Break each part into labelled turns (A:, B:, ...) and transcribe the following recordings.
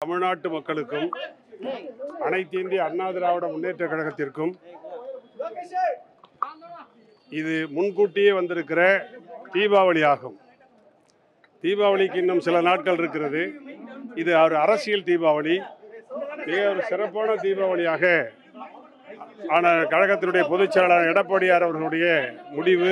A: தமிழ்நாட்டு மக்களுக்கும் அனைத்து இந்திய அண்ணா திராவிட முன்னேற்ற கழகத்திற்கும் இது முன்கூட்டியே வந்திருக்கிற தீபாவளி ஆகும் தீபாவளிக்கு இன்னும் சில நாட்கள் இருக்கிறது இது ஒரு அரசியல் தீபாவளி மிக ஒரு சிறப்பான தீபாவளியாக ஆன கழகத்தினுடைய பொதுச் செயலாளர் எடப்பாடியார் அவர்களுடைய முடிவு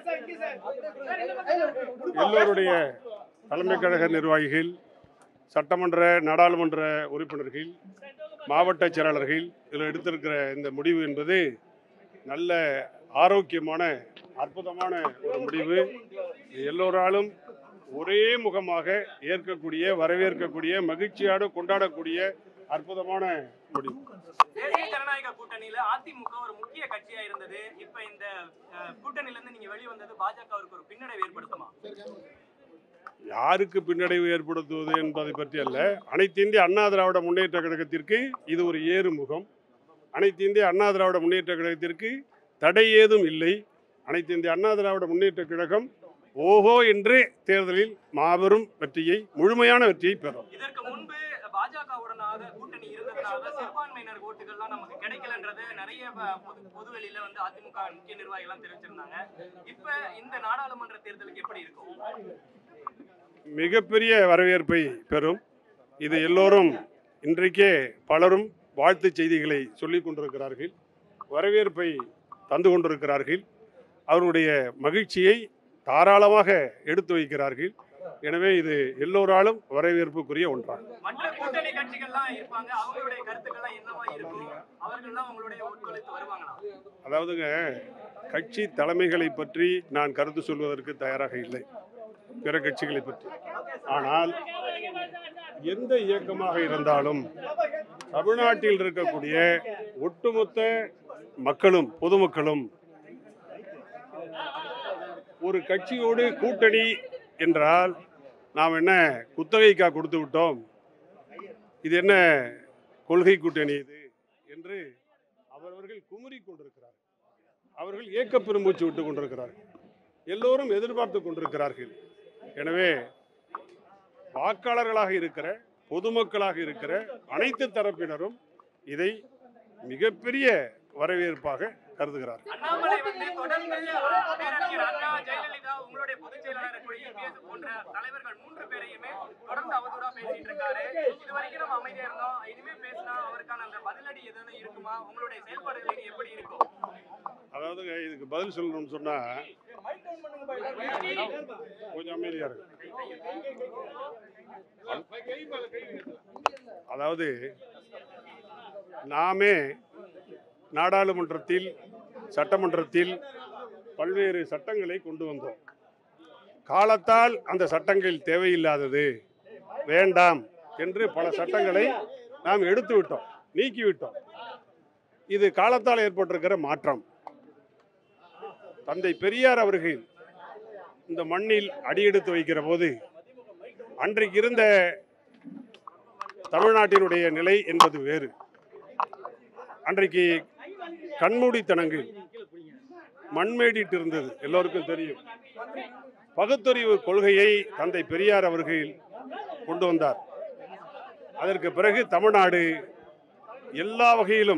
A: எல்லோருடைய தலைமை கழக நிர்வாகிகள் சட்டமன்ற நாடாளுமன்ற உறுப்பினர்கள் மாவட்ட செயலாளர்கள் இதில் எடுத்திருக்கிற இந்த முடிவு என்பது நல்ல ஆரோக்கியமான அற்புதமான ஒரு முடிவு எல்லோராலும் ஒரே முகமாக ஏற்கக்கூடிய வரவேற்கக்கூடிய மகிழ்ச்சியோடு கொண்டாடக்கூடிய அற்புதமான முடிவு
B: தேசிய ஜனநாயக கூட்டணியில அதிமுக ஒரு முக்கிய கட்சியா இருந்தது இப்ப இந்த அஹ், கூட்டணியில இருந்து நீங்க வெளிய வந்தது பாஜகவிற்கு ஒரு பின்னடைவு ஏற்படுத்துமா
A: யாருக்கு பின்னடைவு ஏற்படுத்துவது என்பதை பற்றி அல்ல அனைத்து இந்திய அண்ணா திராவிட முன்னேற்ற கழகத்திற்கு இது ஒரு ஏறுமுகம் அனைத்து இந்திய அண்ணா திராவிட முன்னேற்ற கழகத்திற்கு தடை ஏதும் இல்லை அனைத்து இந்திய அண்ணா திராவிட முன்னேற்ற கழகம் ஓஹோ என்று தேர்தலில் மாபெரும் வெற்றியை முழுமையான வெற்றியை பெறும்
B: இதற்கு முன்பு பாஜகவுடனாக கூட்டணி இருந்ததுனால சிறுபான்மையினர் ஓட்டுகள்லாம் நமக்கு கிடைக்கலன்றது நிறைய ப- பொது பொதுவெளியில வந்து அதிமுக முக்கிய நிர்வாகிகள் தெரிவிச்சிருந்தாங்க இப்ப இந்த நாடாளுமன்ற தேர்தலுக்கு எப்படி இருக்கும்
A: மிகப்பெரிய வரவேற்பை பெறும் இது எல்லோரும் இன்றைக்கே பலரும் வாழ்த்து செய்திகளை சொல்லிக் கொண்டிருக்கிறார்கள் வரவேற்பை தந்து கொண்டிருக்கிறார்கள் அவருடைய மகிழ்ச்சியை தாராளமாக எடுத்து வைக்கிறார்கள் எனவே இது எல்லோராலும் வரவேற்புக்குரிய ஒன்றாகும்
B: மற்ற கூட்டணி கட்சிகள்லாம் இருப்பாங்க அவங்களுடைய கருத்துக்கள்லாம் என்னவா இருக்கும் அவர்கள்லாம் உங்களுடைய ஒத்துழைத்து வருவாங்களா
A: அதாவதுங்க கட்சி தலைமைகளை பற்றி நான் கருத்து சொல்வதற்கு தயாராக இல்லை பிற கட்சிகளை பற்றி ஆனால் எந்த இயக்கமாக இருந்தாலும் தமிழ்நாட்டில் இருக்கக்கூடிய ஒட்டுமொத்த மக்களும் பொதுமக்களும் ஒரு கட்சியோடு கூட்டணி என்றால் நாம் என்ன குத்தகைக்கா கொடுத்து விட்டோம் இது என்ன கொள்கை கூட்டணி இது என்று அவரவர்கள் குமுறி கொண்டிருக்கிறார்கள் அவர்கள் ஏக்க பெருமூச்சு விட்டு கொண்டிருக்கிறார்கள் எல்லோரும் எதிர்பார்த்து கொண்டிருக்கிறார்கள் எனவே வாக்காளர்களாக இருக்கிற பொதுமக்களாக இருக்கிற அனைத்து தரப்பினரும் இதை மிகப்பெரிய வரவேற்பாக கருதுகிறார்கள்
B: அண்ணாமலை வந்து தொடர்ந்து பேரறிஞர் அண்ணா ஜெயலலிதா உங்களுடைய பொதுச் செயலாளர் கூட இபிஎஸ் போன்ற தலைவர்கள் மூன்று பேரையுமே தொடர்ந்து அவதூறா பேசிட்டு இருக்காரு இது வரைக்கும் நம்ம அமைதியா இருந்தோம் இனிமே பேசினா அவருக்கான அந்த பதிலடி எதுவும் இருக்குமா உங்களுடைய செயல்பாடுகள் இனி எப்படி இருக்கும்
A: அதாவதுங்க இதுக்கு பதில் சொல்லணும்னு சொன்னா கொஞ்சம் அமைதியா இருக்கு அதாவது நாமே நாடாளுமன்றத்தில் சட்டமன்றத்தில் பல்வேறு சட்டங்களை கொண்டு வந்தோம் காலத்தால் அந்த சட்டங்கள் தேவையில்லாதது வேண்டாம் என்று பல சட்டங்களை நாம் எடுத்து விட்டோம் நீக்கிவிட்டோம் இது காலத்தால் ஏற்பட்டிருக்கிற மாற்றம் தந்தை பெரியார் அவர்கள் இந்த மண்ணில் அடியெடுத்து வைக்கிற போது அன்றைக்கு இருந்த தமிழ்நாட்டினுடைய நிலை என்பது வேறு அன்றைக்கு கண்மூடித்தனங்கள் மண்மேடிட்டு இருந்தது எல்லோருக்கும் தெரியும் பகுத்தறிவு கொள்கையை தந்தை பெரியார் அவர்கள் கொண்டு வந்தார் அதற்கு பிறகு தமிழ்நாடு எல்லா வகையிலும்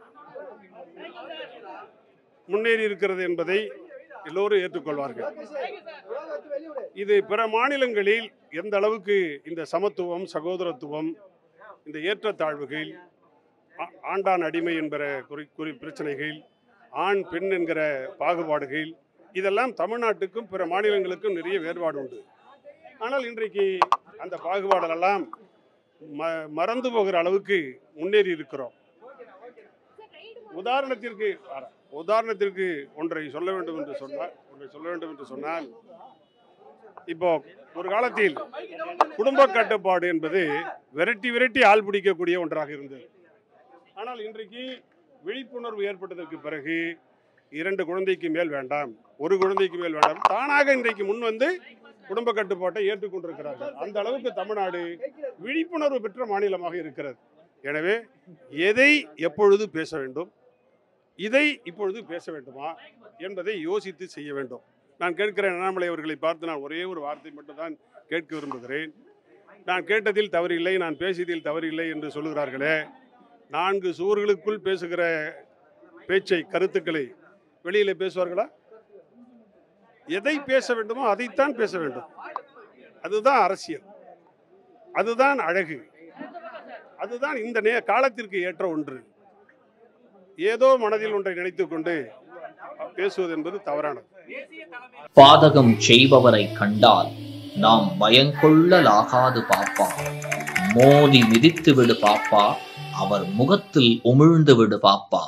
A: முன்னேறி இருக்கிறது என்பதை எல்லோரும் ஏற்றுக்கொள்வார்கள் இது பிற மாநிலங்களில் எந்த அளவுக்கு இந்த சமத்துவம் சகோதரத்துவம் இந்த ஏற்றத்தாழ்வுகள் ஆ- ஆண்டான் அடிமை என்கிற குறி குறி பிரச்சனைகள் ஆண் பெண் என்கிற பாகுபாடுகள் இதெல்லாம் தமிழ்நாட்டுக்கும் பிற மாநிலங்களுக்கும் நிறைய வேறுபாடு உண்டு ஆனால் இன்றைக்கு அந்த பாகுபாடெல்லாம் ம மறந்து போகிற அளவுக்கு முன்னேறி இருக்கிறோம் உதாரணத்திற்கு உதாரணத்திற்கு ஒன்றை சொல்ல வேண்டும் என்று சொன்னால் ஒன்றை சொல்ல வேண்டும் என்று சொன்னால் இப்போ ஒரு காலத்தில் குடும்ப கட்டுப்பாடு என்பது விரட்டி விரட்டி ஆள் பிடிக்கக்கூடிய ஒன்றாக இருந்தது ஆனால் இன்றைக்கு விழிப்புணர்வு ஏற்பட்டதற்கு பிறகு இரண்டு குழந்தைக்கு மேல் வேண்டாம் ஒரு குழந்தைக்கு மேல் வேண்டாம் தானாக இன்றைக்கு முன் வந்து குடும்ப கட்டுப்பாட்டை ஏற்றுக்கொண்டிருக்கிறார்கள் அந்த அளவுக்கு தமிழ்நாடு விழிப்புணர்வு பெற்ற மாநிலமாக இருக்கிறது எனவே எதை எப்பொழுது பேச வேண்டும் இதை இப்பொழுது பேச வேண்டுமா என்பதை யோசித்து செய்ய வேண்டும் நான் கேட்கிறேன் அண்ணாமலை அவர்களை பார்த்து நான் ஒரே ஒரு வார்த்தை மட்டும்தான் கேட்க விரும்புகிறேன் நான் கேட்டதில் தவறில்லை நான் பேசியதில் தவறில்லை என்று சொல்லுகிறார்களே நான்கு சுவர்களுக்குள் பேசுகிற பேச்சை கருத்துக்களை வெளியில் பேசுவார்களா எதை பேச வேண்டுமோ அதைத்தான் பேச வேண்டும் அதுதான் அரசியல் அதுதான் அழகு அதுதான் இந்த நே காலத்திற்கு ஏற்ற ஒன்று ஏதோ மனதில் ஒன்றை நினைத்துக் கொண்டு பேசுவது என்பது தவறானது
B: தேசிய தலைமை
C: பாதகம் செய்பவரை கண்டால் நாம் பயங்கொள்ளலாகாது பாப்பா மோதி மிதித்து விடு பாப்பா அவர் முகத்தில் உமிழ்ந்து விடு பாப்பா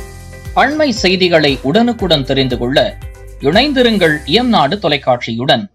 C: அண்மை செய்திகளை உடனுக்குடன் தெரிந்து கொள்ள இணைந்திருங்கள் இயம்நாடு தொலைக்காட்சியுடன்